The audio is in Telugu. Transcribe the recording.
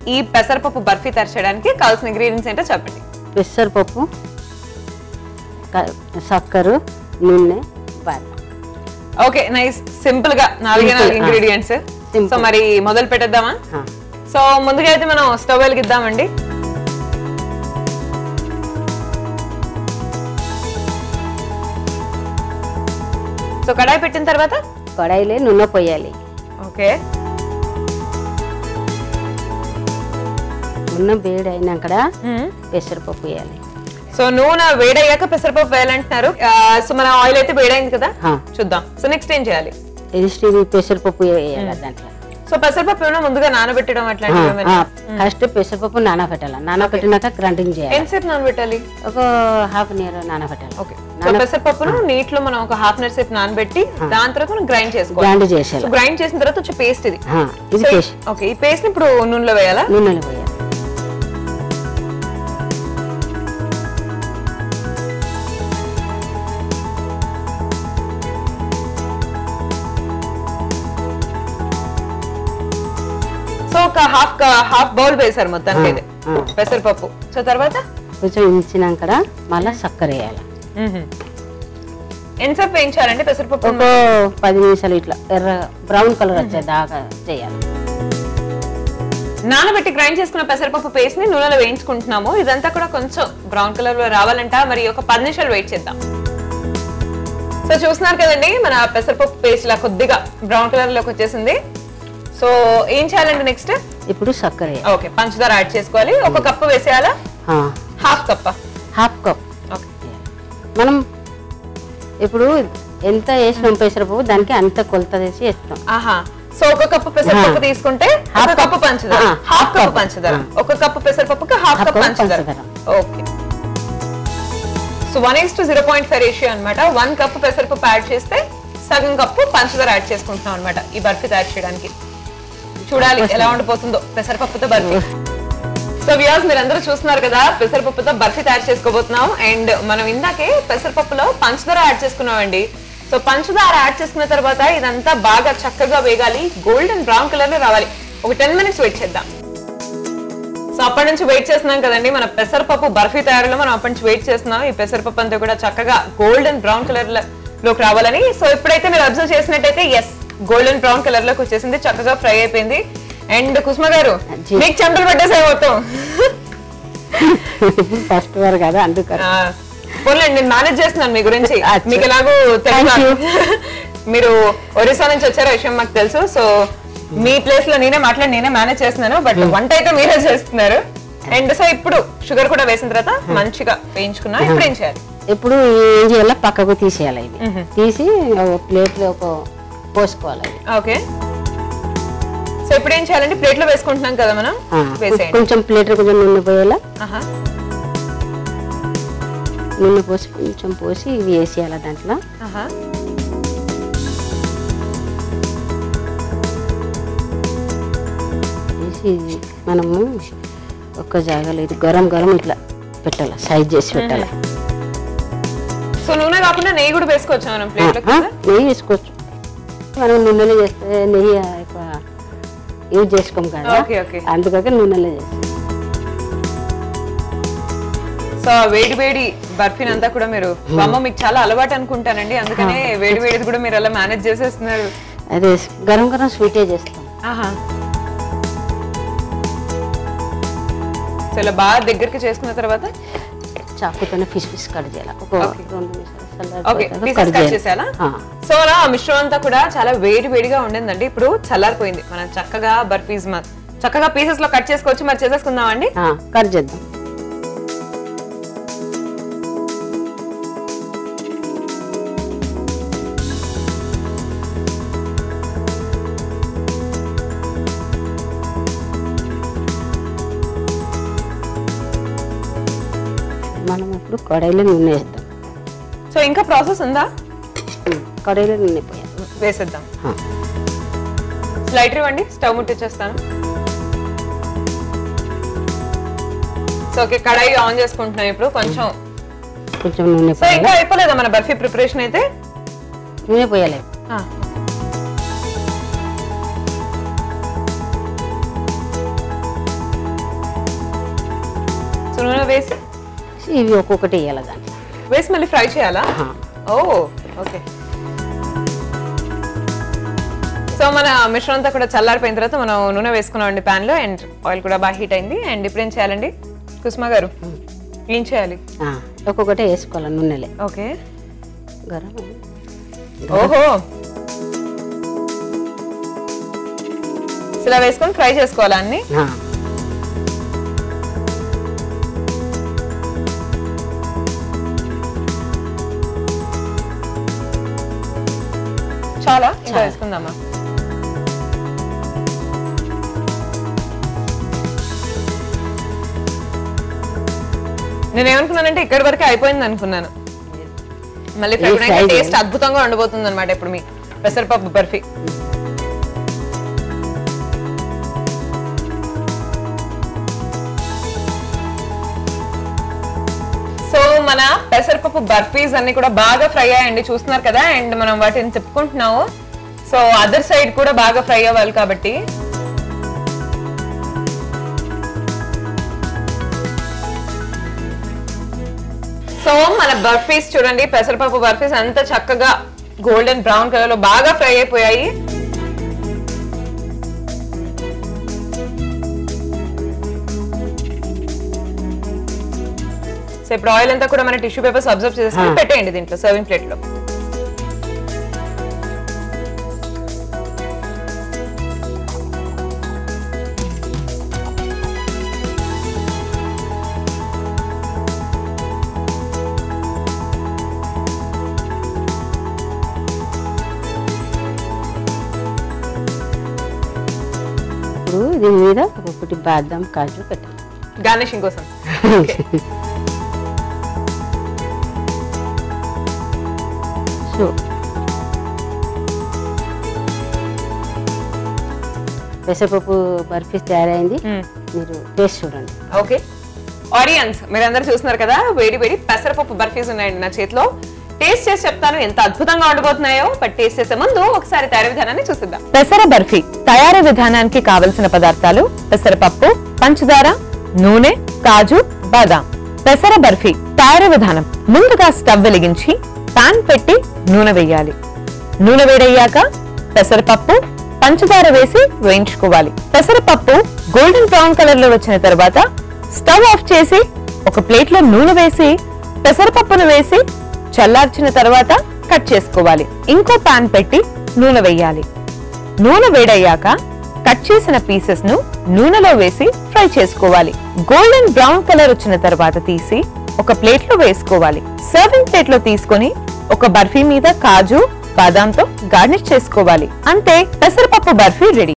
ఈ పెసరపప్పు బర్ఫీ తయారు చేయడానికి కావాల్సిన ఇంగ్రీడియంట్స్ ఏంటో చెప్పండి పెసరపప్పు క- చక్కెర నూనె బాదం ఓకే నైస్ సింపుల్ గా నాలుగే Simple, నాలుగు ఆ. Ingredients Simple. సో మరి మొదలు పెట్టేద్దామా ఆ, సో ముందుగా అయితే మనం స్టవ్ వెలిగిద్దామండి సో కడాయి పెట్టిన తర్వాత కడాయిలో నూనె పోయాలి ఓకే నూనె వేడి అయినాక పెసరపప్పు వేయాలి సో నూనె వేడయ్యాక పెసరపప్పు వేయాలంటున్నారు ఆ, సో మన ఆయిల్ అయితే వేడైంది కదా ఆ, చూద్దాం సో నెక్స్ట్ ఏం చేయాలి ఇది స్టీవ్ పెసరపప్పు వేయాలి దాంట్లో సో పెసరపప్పు ఏమైనా ముందుగా నానబెట్టడం అట్లాంటివి ఏమైనా ఫస్ట్ పెసరపప్పు నానబెట్టాలి నానబెట్టినాక గ్రైండింగ్ చేయాలి ఎంతసేపు నానబెట్టాలి ఒక హాఫ్ అన్ ఇయర్ నానబెట్టాలి ఓకే సో పెసరపప్పును నీటిలో మనం ఒక హాఫ్ అన్ అవర్ సేపు నానబెట్టి దాని తర్వాత మనం గ్రైండ్ చేసుకోవాలి గ్రైండ్ చేసేయాలి సో గ్రైండ్ చేసిన తర్వాత వచ్చే పేస్ట్ ఇది ఆ, ఇది సో పేస్ట్ ఓకే ఈ పేస్ట్ ని ఇప్పుడు నూనెలో వేయాలా నూనెలో పోయాలి సో ఒక హాఫ్ హాఫ్ బౌల్ వేసారు మొత్తానికి అయితే ఆ. పెసరపప్పు సో తర్వాత కొంచెం ఇంచినాక మళ్ళీ చక్కెర వేయాలి మ్మ్హ. ఎంతసేపు వేయించాలండి పెసరపప్పు ఒక పది నిమిషాలు ఇట్లా ఎర్ర బ్రౌన్ కలర్ వచ్చేదాకా చేయాలి నానబెట్టి గ్రైండ్ చేసుకున్న పెసరపప్పు పేస్ట్ ని నూనెలో వేయించుకుంటున్నాము ఇదంతా కూడా కొంచెం బ్రౌన్ కలర్ లో రావాలంట మరి ఒక పది నిమిషాలు వెయిట్ చేద్దాం సో చూస్తున్నారు కదండి మన పెసరపప్పు పేస్ట్ ఇలా కొద్దిగా బ్రౌన్ కలర్ లోకి వచ్చేసింది సో ఏం చేయాలండి నెక్స్ట్ ఇప్పుడు చక్కెర వేయాలి ఓకే పంచదార యాడ్ చేసుకోవాలి ఒక కప్పు వేసేయాలా half cup half cup okay మనం ఇప్పుడు ఎంత వేసినాం పెసరపప్పు దానికి అంత కొలత వేసి వేస్తాం ఆహా సో ఒక కప్పు పెసరపప్పు ఆ. తీసుకుంటే Half ఒక కప్పు cup. పంచదార ఆ, హాఫ్ half కప్పు cup. పంచదార ఆ. ఒక కప్పు పెసరపప్పుకి హాఫ్ Half కప్ cup పంచదార పంచదార. Okay so one is to zero point five ratio అనమాట వన్ కప్ పెసరపప్పు యాడ్ చేస్తే సగం కప్పు పంచదార యాడ్ చేసుకుంటున్నాం అనమాట ఈ బర్ఫీ తయారు చేయడానికి చూడాలి ఎలా ఉండిపోతుందో పెసరపప్పుతో బర్ఫీ సో వ్యూస్ మీరు అందరూ చూస్తున్నారు కదా పెసరపప్పుతో బర్ఫీ తయారు చేసుకోబోతున్నాం అండ్ మనం ఇందాకే పెసరపప్పులో పంచదార యాడ్ చేసుకున్నామండి సో పంచదార యాడ్ చేసుకున్న తర్వాత ఇదంతా బాగా చక్కగా వేగాలి గోల్డెన్ బ్రౌన్ కలర్ లో రావాలి ఒక టెన్ మినిట్స్ వెయిట్ చేద్దాం సో అప్పటి నుంచి వెయిట్ చేస్తున్నాం కదండి మన పెసరపప్పు బర్ఫీ తయారీలో మనం అప్పటి నుంచి వెయిట్ చేస్తున్నాం ఈ పెసరపప్పు అంతా కూడా చక్కగా గోల్డెన్ బ్రౌన్ కలర్ లోకి రావాలని సో ఇప్పుడైతే మీరు అబ్జర్వ్ చేసినట్టయితే ఎస్ గోల్డెన్ బ్రౌన్ కలర్ లోకి వచ్చేసింది చక్కగా ఫ్రై అయిపోయింది అండ్ కుసుమ గారు జీ. మీకు చెంపలు పట్టేసాయి మొత్తం ఇప్పుడు ఫస్ట్ వారు కదా అందుకని ఆ, పోన్లేండి నేను మేనేజ్ చేస్తున్నాను మీ గురించి అచ్చా. మీకు ఎలాగో Thank you. తెలుసు మీరు ఒరిస్సా నుంచి వచ్చారో విషయం మాకు తెలుసు సో మీ ప్లేస్ లో నేనే మాట్లాడి నేనే మేనేజ్ చేస్తున్నాను బట్ వంట అయితే మీరే చేస్తున్నారు అండ్ సో ఇప్పుడు షుగర్ కూడా వేసిన తర్వాత మంచిగా వేయించుకున్నా ఇప్పుడు ఏం చేయాలి ఇప్పుడు ఏం చేయాలి పక్కకు తీసేయాలి ఇవి తీసి ఒక ప్లేట్లో ఒక పోసుకోవాలి అవి ఓకే సో ఇప్పుడు ఏం చేయాలంటే ప్లేట్ లో వేసుకుంటున్నాం కదా మనం ఆ, వేసేయండి కొంచెం ప్లేట్ కొంచెం నూనె పోయాలా ఆహా. నూనె పోసి కొంచెం పోసి ఇవి వేసేయాలి దాంట్లో ఆహా. వేసి ఇది మనము ఒక్క జాగాలో ఇది గరం గరం ఇట్లా పెట్టాలి సైజ్ చేసి పెట్టాలి సో నూనె కాకుండా నెయ్యి కూడా వేసుకోవచ్చు మనం ప్లేట్ లో ఆ, నెయ్యి వేసుకోవచ్చు మనం నూనెలో చేస్తే నెయ్యి ఎక్కువ యూజ్ చేసుకోం కదా ఓకే ఓకే అందుకని నూనెలో చేస్తాం సో వేడి వేడి బర్ఫీని అంతా కూడా మీరు అమ్మ మీకు చాలా అలవాటు అనుకుంటానండి అందుకనే వేడి వేడిది కూడా మీరు అలా మేనేజ్ చేసేస్తున్నారు అదే గరం గరం స్వీటే చేస్తాం ఆహా సో ఇలా బాగా దగ్గరికి చేసుకున్న తర్వాత చాకుతోనే ఫిష్ ఫిష్ కట్ చేయాలి ఒక Okay. రెండు నిమిషాలు ఓకే చల్లారిపోయాక పీసెస్ కట్ కట్ చేయాలి చేసేయాలా ఆ, సో అలా ఆ మిశ్రమం అంతా కూడా చాలా వేడి వేడిగా ఉండిందండి ఇప్పుడు చల్లారిపోయింది మనం చక్కగా బర్ఫీస్ మ- చక్కగా పీసెస్ లో కట్ చేసుకోవచ్చు మరి చేసేసుకుందాం అండి ఆ, కట్ చేద్దాం మనం ఇప్పుడు కడాయిలో నూనె వేద్దాం సో ఇంకా ప్రాసెస్ ఉందా ఉమ్, కడాయిలో నూనె పోయాలి వేసేద్దాం ఆ, లైటర్ ఇవ్వండి స్టవ్ ముట్టించేస్తాను సో ఓకే కడాయి ఆన్ చేసుకుంటున్నాం ఇప్పుడు కొంచెం కొంచెం నూనె సో ఇంకా అయిపోలేదా మన బర్ఫీ ప్రిపరేషన్ అయితే నూనె పోయాలి ఆ. వేసి ఇవి ఒక్కొక్కటి వేయాలి దాంట్లో వేసి మళ్ళీ ఫ్రై చేయాలా ఆహా. ఓ ఓకే సో మన మిశ్రమం అంతా కూడా చల్లారిపోయిన తర్వాత మనం నూనె వేసుకున్నామండి pan లో అండ్ ఆయిల్ కూడా బాగా హీట్ అయింది అండ్ ఇప్పుడు ఏం చేయాలండి కుసుమా గారు ఏం చేయాలి ఆ, ఒక్కొక్కటి వేసుకోవాలి నూనెలే ఓకే గరం ఓహో ఇలా వేసుకొని ఫ్రై చేసుకోవాలా అన్ని ఆ, చాలా ఇంకా వేసుకుందామా నేను ఏమనుకున్నానంటే ఇక్కడి వరకు అయిపోయింది అనుకున్నాను మళ్ళీ ఫ్రై ఏ fry టేస్ట్ అద్భుతంగా ఉండబోతుంది అనమాట ఇప్పుడు మీ పెసరపప్పు బర్ఫీ సో మన పెసరపప్పు బర్ఫీస్ అన్ని కూడా బాగా ఫ్రై అయ్యండి చూస్తున్నారు కదా అండ్ మనం వాటిని తిప్పుకుంటున్నాము సో అదర్ సైడ్ కూడా బాగా ఫ్రై అవ్వాలి కాబట్టి సో మన బర్ఫీస్ చూడండి పెసరపప్పు బర్ఫీస్ అంత చక్కగా గోల్డెన్ బ్రౌన్ కలర్ లో బాగా ఫ్రై అయిపోయాయి సో ఇప్పుడు ఆయిల్ అంతా కూడా మన టిష్యూ పేపర్స్ అబ్జర్వ్ చేసుకుని ఆ. పెట్టేయండి దీంట్లో సర్వింగ్ ప్లేట్ లో ఇప్పుడు దీని మీద ఒక్కొక్కటి బాదం కాజు పెట్టాలి గార్నిషింగ్ కోసం సో పెసరపప్పు బర్ఫీ తయారైంది మ్మ్. మీరు టేస్ట్ చూడండి ఓకే ఆడియన్స్ మీరందరూ చూస్తున్నారు కదా వేడి వేడి పెసరపప్పు బర్ఫీస్ ఉన్నాయండి నా చేతిలో టేస్ట్ చేసి చెప్తాను ఎంత అద్భుతంగా ఉండబోతున్నాయో బట్ టేస్ట్ చేసే ముందు ఒకసారి తయారీ విధానాన్ని చూసిద్దాం పెసర బర్ఫీ తయారీ విధానానికి కావలసిన పదార్థాలు పెసరపప్పు పంచదార నూనె కాజు బాదాం పెసర బర్ఫీ తయారీ విధానం ముందుగా స్టవ్ వెలిగించి పాన్ పెట్టి నూనె వేయాలి నూనె వేడయ్యాక పెసరపప్పు పంచదార వేసి వేయించుకోవాలి పెసరపప్పు గోల్డెన్ బ్రౌన్ కలర్ లో వచ్చిన తర్వాత స్టవ్ ఆఫ్ చేసి ఒక ప్లేట్ లో నూనె వేసి పెసరపప్పును వేసి చల్లార్చిన తర్వాత కట్ చేసుకోవాలి ఇంకో పాన్ పెట్టి నూనె వేయాలి నూనె వేడయ్యాక కట్ చేసిన పీసెస్ ను నూనెలో వేసి ఫ్రై చేసుకోవాలి గోల్డెన్ బ్రౌన్ కలర్ వచ్చిన తర్వాత తీసి ఒక ప్లేట్ లో వేసుకోవాలి సర్వింగ్ ప్లేట్ లో తీసుకొని ఒక బర్ఫీ మీద కాజు బాదాంతో గార్నిష్ చేసుకోవాలి అంతే పెసరపప్పు బర్ఫీ రెడీ